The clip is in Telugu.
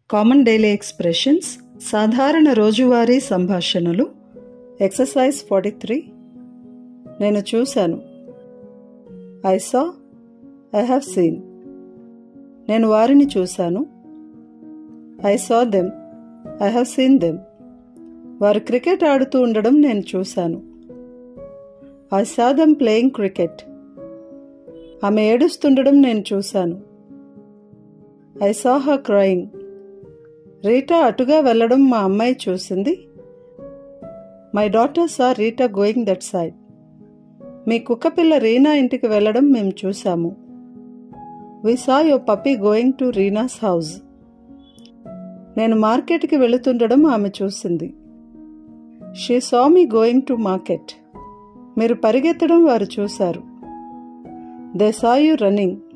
కామన్ డైలీ ఎక్స్ప్రెషన్స్ సాధారణ రోజువారీ సంభాషణలు ఎక్సర్సైజ్ ఫార్టీ త్రీ నేను చూశాను I saw I have seen నేను వారిని చూశాను I saw them I have seen them వారు క్రికెట్ ఆడుతూ ఉండడం నేను చూశాను I saw them playing cricket ఆమె ఏడుస్తుండడం నేను చూశాను I saw her crying Rita అటుగా వెళ్ళడం మా అమ్మాయి చూసింది my daughter saw Rita going that side మీ కుక్కపిల్ల రీనా ఇంటికి వెళ్ళడం మేము చూసాము we saw your puppy going to Reena's house నేను మార్కెట్కి వెళుతుండడం ఆమె చూసింది she saw me going to market మీరు పరిగెత్తడం వారు చూశారు దే సా యూ రన్నింగ్